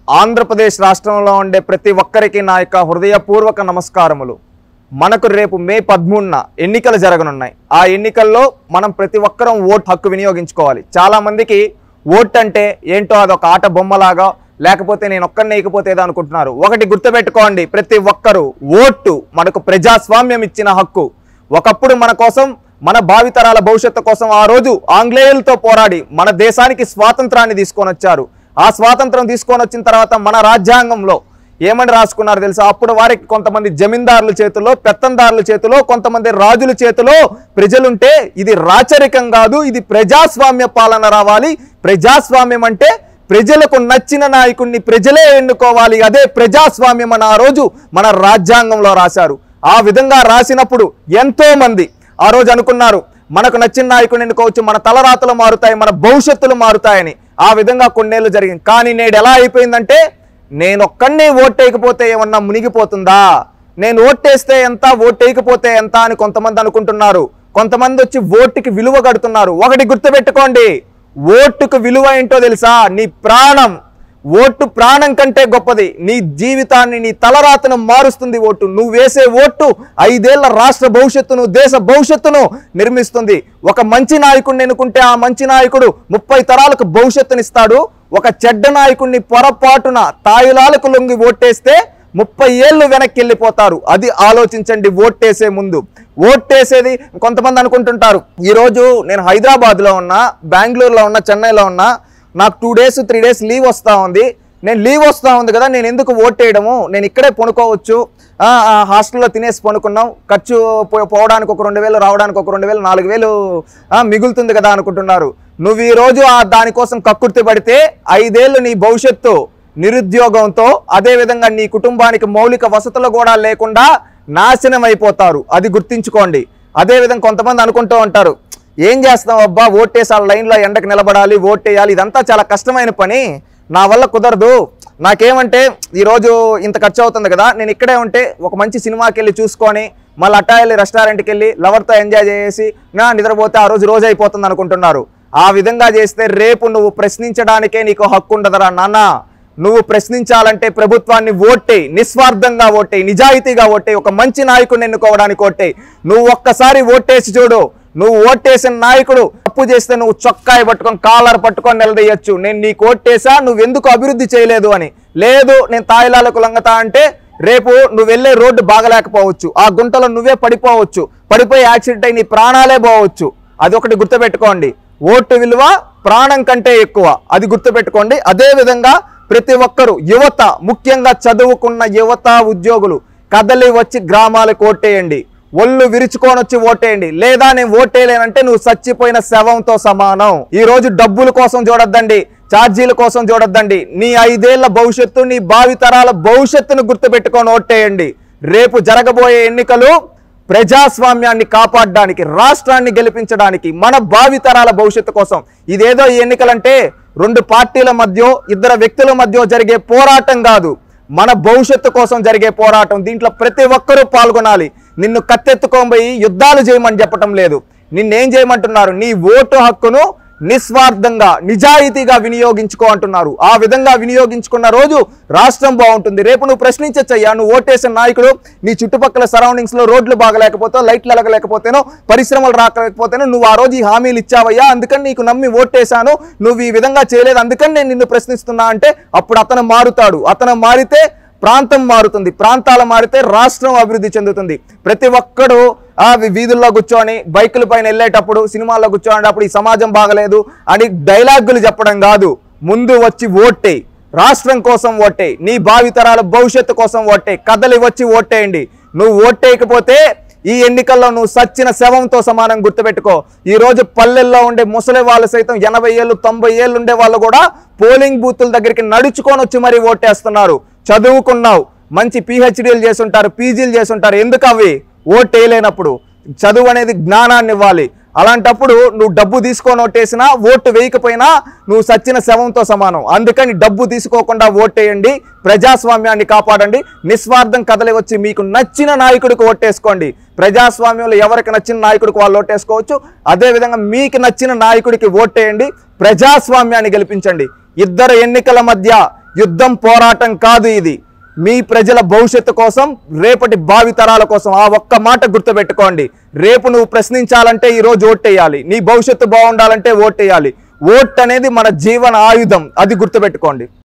ఆంధ్రప్రదేశ్ రాష్ట్రంలో ఉండే ప్రతి ఒక్కరికి నా యొక్క హృదయపూర్వక నమస్కారములు మనకు రేపు మే పదమూడున ఎన్నికలు జరగనున్నాయి ఆ ఎన్నికల్లో మనం ప్రతి ఒక్కరం ఓట్ హక్కు వినియోగించుకోవాలి చాలా మందికి ఓట్ అంటే ఏంటో అదొక ఆట బొమ్మలాగా లేకపోతే నేను ఒక్కరిని వేయకపోతే ఏదో అనుకుంటున్నారు ఒకటి గుర్తుపెట్టుకోండి ప్రతి ఒక్కరూ ఓటు మనకు ప్రజాస్వామ్యం ఇచ్చిన హక్కు ఒకప్పుడు మన కోసం మన భావితరాల భవిష్యత్తు కోసం ఆ రోజు ఆంగ్లేయులతో పోరాడి మన దేశానికి స్వాతంత్రాన్ని తీసుకొని వచ్చారు ఆ స్వాతంత్రం తీసుకొని వచ్చిన తర్వాత మన రాజ్యాంగంలో ఏమని రాసుకున్నారు తెలుసా అప్పుడు వారికి కొంతమంది జమీందారుల చేతిలో పెత్తందారుల చేతిలో కొంతమంది రాజుల చేతిలో ప్రజలుంటే ఇది రాచరికం కాదు ఇది ప్రజాస్వామ్య పాలన రావాలి ప్రజాస్వామ్యం అంటే ప్రజలకు నచ్చిన నాయకుడిని ప్రజలే ఎన్నుకోవాలి అదే ప్రజాస్వామ్యం అని ఆ రోజు మన రాజ్యాంగంలో రాశారు ఆ విధంగా రాసినప్పుడు ఎంతో మంది ఆ రోజు అనుకున్నారు మనకు నచ్చిన నాయకుడిని ఎన్నుకోవచ్చు మన తలరాతలు మారుతాయి మన భవిష్యత్తులు మారుతాయని ఆ విధంగా కొన్నేళ్ళు జరిగింది కానీ నేడు ఎలా అయిపోయిందంటే నేను ఒక్కడిని ఓటేయకపోతే ఏమన్నా మునిగిపోతుందా నేను ఓటేస్తే ఎంత ఓటేయకపోతే ఎంత అని కొంతమంది అనుకుంటున్నారు కొంతమంది వచ్చి ఓటుకి విలువ కడుతున్నారు ఒకటి గుర్తుపెట్టుకోండి ఓటుకు విలువ ఏంటో తెలుసా నీ ప్రాణం ఓటు ప్రాణం కంటే గొప్పది నీ జీవితాన్ని నీ తలరాతను మారుస్తుంది ఓటు నువ్వు వేసే ఓటు ఐదేళ్ల రాష్ట్ర భవిష్యత్తును దేశ భవిష్యత్తును నిర్మిస్తుంది ఒక మంచి నాయకుడిని ఎన్నుకుంటే ఆ మంచి నాయకుడు ముప్పై తరాలకు భవిష్యత్తునిస్తాడు ఒక చెడ్డ నాయకుడిని పొరపాటున తాయులాలకు లొంగి ఓటేస్తే ముప్పై ఏళ్ళు వెనక్కి వెళ్ళిపోతారు అది ఆలోచించండి ఓటేసే ముందు ఓటేసేది కొంతమంది అనుకుంటుంటారు ఈరోజు నేను హైదరాబాద్లో ఉన్నా బెంగళూరులో ఉన్నా చెన్నైలో ఉన్నా నాకు two days three days leave వస్తూ ఉంది నేను లీవ్ వస్తూ ఉంది కదా నేను ఎందుకు ఓట్ వేయడము నేను ఇక్కడే పనుకోవచ్చు ఆ, ఆ, హాస్టల్లో తినేసి పనుకున్నాం ఖర్చు పో- పోవడానికి ఒక రెండు వేలు రావడానికి ఒక రెండు వేలు నాలుగు వేలు ఆ, మిగులుతుంది కదా అనుకుంటున్నారు నువ్వు ఈ రోజు ఆ దానికోసం కక్కుర్తి పడితే ఐదేళ్ళు నీ భవిష్యత్తు నిరుద్యోగంతో అదేవిధంగా నీ కుటుంబానికి మౌలిక వసతులు కూడా లేకుండా నాశనం అయిపోతారు అది గుర్తించుకోండి అదేవిధంగా కొంతమంది అనుకుంటూ ఉంటారు ఏం చేస్తాం అబ్బా ఓటేసి ఆ లైన్లో ఎండకు నిలబడాలి ఓటేయాలి ఇదంతా చాలా కష్టమైన పని నా వల్ల కుదరదు నాకేమంటే ఈరోజు ఇంత ఖర్చు అవుతుంది కదా నేను ఇక్కడే ఉంటే ఒక మంచి సినిమాకి వెళ్ళి చూసుకొని మళ్ళీ అట్టా వెళ్ళి రెస్టారెంట్కి వెళ్ళి లవర్తో ఎంజాయ్ చేసి నా నిద్రపోతే ఆ రోజు రోజు అయిపోతుంది అనుకుంటున్నారు ఆ విధంగా చేస్తే రేపు నువ్వు ప్రశ్నించడానికే నీకు హక్కు ఉండదురా నాన్న నువ్వు ప్రశ్నించాలంటే ప్రభుత్వాన్ని ఓట్టేయి నిస్వార్థంగా ఓట్టేయి నిజాయితీగా ఓట్టేయి ఒక మంచి నాయకుడిని ఎన్నుకోవడానికి ఓట్టేయి నువ్వు ఒక్కసారి ఓటేసి చూడు నువ్వు ఓటేసిన నాయకుడు తప్పు చేస్తే నువ్వు చొక్కాయి పట్టుకొని కాలర్ పట్టుకొని నిలదీయచ్చు నేను నీకు ఓటేసా నువ్వు ఎందుకు అభివృద్ధి చేయలేదు అని లేదు నేను తాయిలాలకు లంగతా అంటే రేపు నువ్వు వెళ్ళే రోడ్డు బాగలేకపోవచ్చు ఆ గుంటలో నువ్వే పడిపోవచ్చు పడిపోయి యాక్సిడెంట్ అయి నీ ప్రాణాలే పోవచ్చు అది ఒకటి గుర్తుపెట్టుకోండి ఓటు విలువ ప్రాణం కంటే ఎక్కువ అది గుర్తుపెట్టుకోండి అదే విధంగా ప్రతి ఒక్కరు యువత ముఖ్యంగా చదువుకున్న యువత ఉద్యోగులు కదలి వచ్చి గ్రామాలకు ఓటేయండి ఒళ్ళు విరుచుకొని వచ్చి ఓటేయండి లేదా నేను ఓటేయలేనంటే నువ్వు చచ్చిపోయిన శవంతో సమానం ఈ రోజు డబ్బుల కోసం చూడొద్దండి ఛార్జీల కోసం చూడొద్దండి నీ ఐదేళ్ల భవిష్యత్తు నీ భావితరాల భవిష్యత్తును గుర్తుపెట్టుకొని ఓటేయండి రేపు జరగబోయే ఎన్నికలు ప్రజాస్వామ్యాన్ని కాపాడడానికి రాష్ట్రాన్ని గెలిపించడానికి మన భావితరాల భవిష్యత్తు కోసం ఇదేదో ఈ ఎన్నికలంటే రెండు పార్టీల మధ్య ఇద్దరు వ్యక్తుల మధ్య జరిగే పోరాటం కాదు మన భవిష్యత్తు కోసం జరిగే పోరాటం దీంట్లో ప్రతి ఒక్కరూ పాల్గొనాలి నిన్ను కత్తెత్తుకోబోయి యుద్ధాలు చేయమని చెప్పటం లేదు నిన్నేం చేయమంటున్నారు నీ ఓటు హక్కును నిస్వార్థంగా నిజాయితీగా వినియోగించుకో అంటున్నారు ఆ విధంగా వినియోగించుకున్న రోజు రాష్ట్రం బాగుంటుంది రేపు నువ్వు ప్రశ్నించచ్చయ్యా నువ్వు ఓటేసిన నాయకుడు నీ చుట్టుపక్కల సరౌండింగ్స్ లో రోడ్లు బాగలేకపోతే లైట్లు ఎలగలేకపోతేనో పరిశ్రమలు రాకపోతేనో నువ్వు ఆ రోజు ఈ హామీలు ఇచ్చావయ్యా అందుకని నీకు నమ్మి ఓటేశాను నువ్వు ఈ విధంగా చేయలేదు అందుకని నేను నిన్ను ప్రశ్నిస్తున్నా అంటే అప్పుడు అతను మారుతాడు అతను మారితే ప్రాంతం మారుతుంది ప్రాంతాలు మారితే రాష్ట్రం అభివృద్ధి చెందుతుంది ప్రతి ఒక్కడు ఆ వి- వీధుల్లో కూర్చొని బైకుల పైన వెళ్ళేటప్పుడు సినిమాల్లో కూర్చోనేటప్పుడు ఈ సమాజం బాగలేదు అని డైలాగులు చెప్పడం కాదు ముందు వచ్చి ఓటే రాష్ట్రం కోసం ఓటే నీ భావితరాల భవిష్యత్తు కోసం ఓటే కదలి వచ్చి ఓటేయండి నువ్వు ఓటేయకపోతే ఈ ఎన్నికల్లో నువ్వు సచ్చిన శవంతో సమానం గుర్తుపెట్టుకో ఈ రోజు పల్లెల్లో ఉండే ముసలి వాళ్ళు సైతం ఎనభై ఏళ్ళు తొంభై ఏళ్ళు ఉండే వాళ్ళు కూడా పోలింగ్ బూతుల దగ్గరికి నడుచుకొని వచ్చి మరీ ఓటేస్తున్నారు చదువుకున్నావు మంచి పిహెచ్డీలు చేసుంటారు పీజీలు చేసుంటారు ఎందుకు అవి ఓటు వేయలేనప్పుడు చదువు అనేది జ్ఞానాన్ని ఇవ్వాలి అలాంటప్పుడు నువ్వు డబ్బు తీసుకొని ఓటేసినా ఓటు వేయకపోయినా నువ్వు సచ్చిన శవంతో సమానం అందుకని డబ్బు తీసుకోకుండా ఓటేయండి ప్రజాస్వామ్యాన్ని కాపాడండి నిస్వార్థం కదలి వచ్చి మీకు నచ్చిన నాయకుడికి ఓటేసుకోండి ప్రజాస్వామ్యంలో ఎవరికి నచ్చిన నాయకుడికి వాళ్ళు ఓటేసుకోవచ్చు అదేవిధంగా మీకు నచ్చిన నాయకుడికి ఓటేయండి ప్రజాస్వామ్యాన్ని గెలిపించండి ఇద్దరు ఎన్నికల మధ్య యుద్ధం పోరాటం కాదు ఇది మీ ప్రజల భవిష్యత్తు కోసం రేపటి భావితరాల కోసం ఆ ఒక్క మాట గుర్తుపెట్టుకోండి రేపు నువ్వు ప్రశ్నించాలంటే ఈ రోజు ఓటేయాలి నీ భవిష్యత్తు బాగుండాలంటే ఓటేయాలి ఓట్ అనేది మన జీవన ఆయుధం అది గుర్తుపెట్టుకోండి